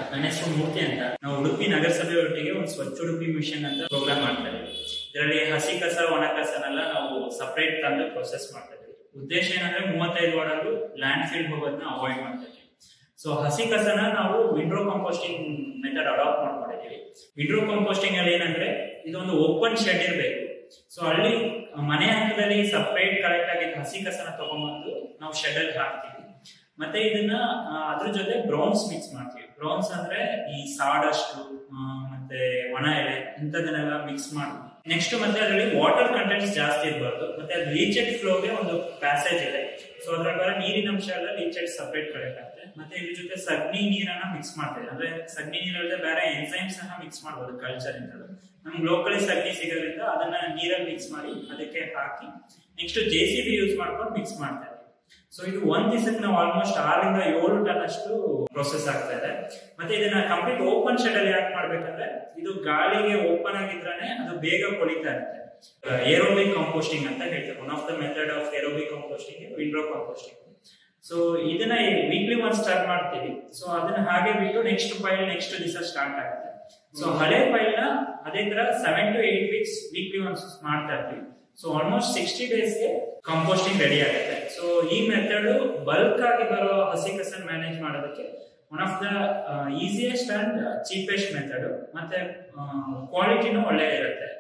ನನ್ನ ಹೆಸರು ಮೂರ್ತಿ ಅಂತ ನಾವು ಉಡುಪಿ ನಗರಸಭೆ ಒಟ್ಟಿಗೆ ಒಂದು ಸ್ವಚ್ಛ ಉಡುಪಿ ಮಿಷನ್ ಅಂತ ಪ್ರೋಗ್ರಾಮ್ ಮಾಡ್ತಾ ಇದ್ದೀವಿ ಇದರಲ್ಲಿ ಹಸಿ ಕಸ ಒಣ ಕಸನೆಲ್ಲ ನಾವು ಸಪರೇಟ್ ತಂದು ಪ್ರೊಸೆಸ್ ಮಾಡ್ತಾ ಇದ್ದೀವಿ ಉದ್ದೇಶ ಏನಂದ್ರೆ ಮೂವತ್ತೈದು ವಾರ್ಡಲ್ಲೂ ಲ್ಯಾಂಡ್ ಫೀಲ್ಡ್ ಹೋಗೋದನ್ನ ಅವಾಯ್ಡ್ ಮಾಡ್ತಾ ಇದ್ದೀವಿ ಸೊ ಹಸಿ ಕಸನ ನಾವು ವಿಂಡ್ರೋ ಕಂಪೋಸ್ಟಿಂಗ್ ಮೆಥಡ್ ಅಡಾಪ್ಟ್ ಮಾಡ್ಕೊಂಡಿದ್ದೀವಿ ವಿಂಡ್ರೋ ಕಂಪೋಸ್ಟಿಂಗ್ ಅಲ್ಲಿ ಏನಂದ್ರೆ ಇದೊಂದು ಓಪನ್ ಶೆಡ್ ಇರಬೇಕು ಸೊ ಅಲ್ಲಿ ಮನೆ ಹಂತದಲ್ಲಿ ಸಪರೇಟ್ ಕರೆಕ್ಟ್ ಆಗಿ ಹಸಿ ಕಸನ ತಗೊಂಡ್ಬಂದು ನಾವು ಶೆಡ್ ಅಲ್ಲಿ ಹಾಕ್ತೀವಿ ಮತ್ತೆ ಇದನ್ನ ಆ, ಅದ್ರ ಜೊತೆ ಬ್ರೌನ್ಸ್ ಮಿಕ್ಸ್ ಮಾಡ್ತೀವಿ ಬ್ರೌನ್ಸ್ ಅಂದ್ರೆ ಈ ಸಾಡಷ್ಟು ಮತ್ತೆ ಒಣ ಎಲೆ ಇಂಥದನ್ನೆಲ್ಲ ಮಿಕ್ಸ್ ಮಾಡ್ತೀವಿ ನೆಕ್ಸ್ಟ್ ಮತ್ತೆ ಅದರಲ್ಲಿ ವಾಟರ್ ಕಂಟೆಂಟ್ಸ್ ಜಾಸ್ತಿ ಇರಬಾರ್ದು ಮತ್ತೆ ಅದು ಲೀಚೆಡ್ ಫ್ಲೋಗೆ ಒಂದು ಪ್ಯಾಸೇಜ್ ಇದೆ ಸೊ ಅದ್ರ ಪ್ರಕಾರ ನೀರಿನ ಅಂಶ ಎಲ್ಲ ಲೀಚೆಡ್ ಸಪರೇಟ್ ಕಲೆಕ್ಟ್ ಆಗುತ್ತೆ ಮತ್ತೆ ಇದ್ರ ಜೊತೆ ಸಗಣಿ ನೀರನ್ನ ಮಿಕ್ಸ್ ಮಾಡ್ತೀವಿ ಅಂದ್ರೆ ಸಗಣಿ ನೀರಲ್ಲದೆ ಬೇರೆ ಎನ್ಸೈಮ್ ಸಹ ಮಿಕ್ಸ್ ಮಾಡ್ಬೋದು ಕಲ್ಚರ್ ಇಂದ ನಮ್ಗೆ ಲೋಕಲಿ ಸಗಣಿ ಸಿಗೋದ್ರಿಂದ ಅದನ್ನ ನೀರಲ್ಲಿ ಮಿಕ್ಸ್ ಮಾಡಿ ಅದಕ್ಕೆ ಹಾಕಿ next J C B use ಮಾಡ್ಕೊಂಡು ಮಿಕ್ಸ್ ಮಾಡ್ತಾ ಇದ್ದೀವಿ ಸೊ ಇದು ಒಂದ್ ದಿವಸಕ್ಕೆ ನಾವು ಆಲ್ಮೋಸ್ಟ್ ಆರರಿಂದ ಏಳು ಟನ್ ಅಷ್ಟು ಪ್ರೊಸೆಸ್ ಆಗ್ತಾ ಇದೆ ಮತ್ತೆ ಇದನ್ನ ಕಂಪ್ಲೀಟ್ ಓಪನ್ ಶೆಡ್ ಅಲ್ಲಿ ಯಾಕೆ ಮಾಡ್ಬೇಕಂದ್ರೆ ಇದು ಗಾಳಿಗೆ ಓಪನ್ ಆಗಿದ್ರೇನೆ ಅದು ಬೇಗ ಕೊಳಿತಾ ಇರುತ್ತೆ ಏರೋಬಿಕ್ ಕಂಪೋಸ್ಟಿಂಗ್ ಅಂತ ಹೇಳ್ತಾರೆ one of the method of aerobic composting windrow composting so ಇದನ್ನ ವೀಕ್ಲಿ ಒನ್ ಸ್ಟಾರ್ಟ್ ಮಾಡ್ತೀವಿ ಸೊ ಅದನ್ನ ಹಾಗೆ ಬಿಟ್ಟು ನೆಕ್ಸ್ಟ್ ಫೈಲ್ ನೆಕ್ಸ್ಟ್ ದಿವಸ ಸ್ಟಾರ್ಟ್ ಆಗುತ್ತೆ ಸೊ ಹಳೆ ಫೈಲ್ ನ ಅದೇ ತರ seven to eight weeks weekly once ಮಾಡ್ತಾ ಇರ್ತೀವಿ ಸೊ ಆಲ್ಮೋಸ್ಟ್ ಸಿಕ್ಸ್ಟಿ ಡೇಸ್ಗೆ ಕಂಪೋಸ್ಟಿಂಗ್ ರೆಡಿ ಆಗುತ್ತೆ ಸೊ ಈ ಮೆಥಡ್ ಬಲ್ಕ್ ಆಗಿ ಬರೋ ಹಸಿ ಕಸ ಮ್ಯಾನೇಜ್ ಮಾಡೋದಕ್ಕೆ one of the easiest and cheapest method ಮತ್ತೆ ಕ್ವಾಲಿಟಿನೂ ಒಳ್ಳೆ ಇರುತ್ತೆ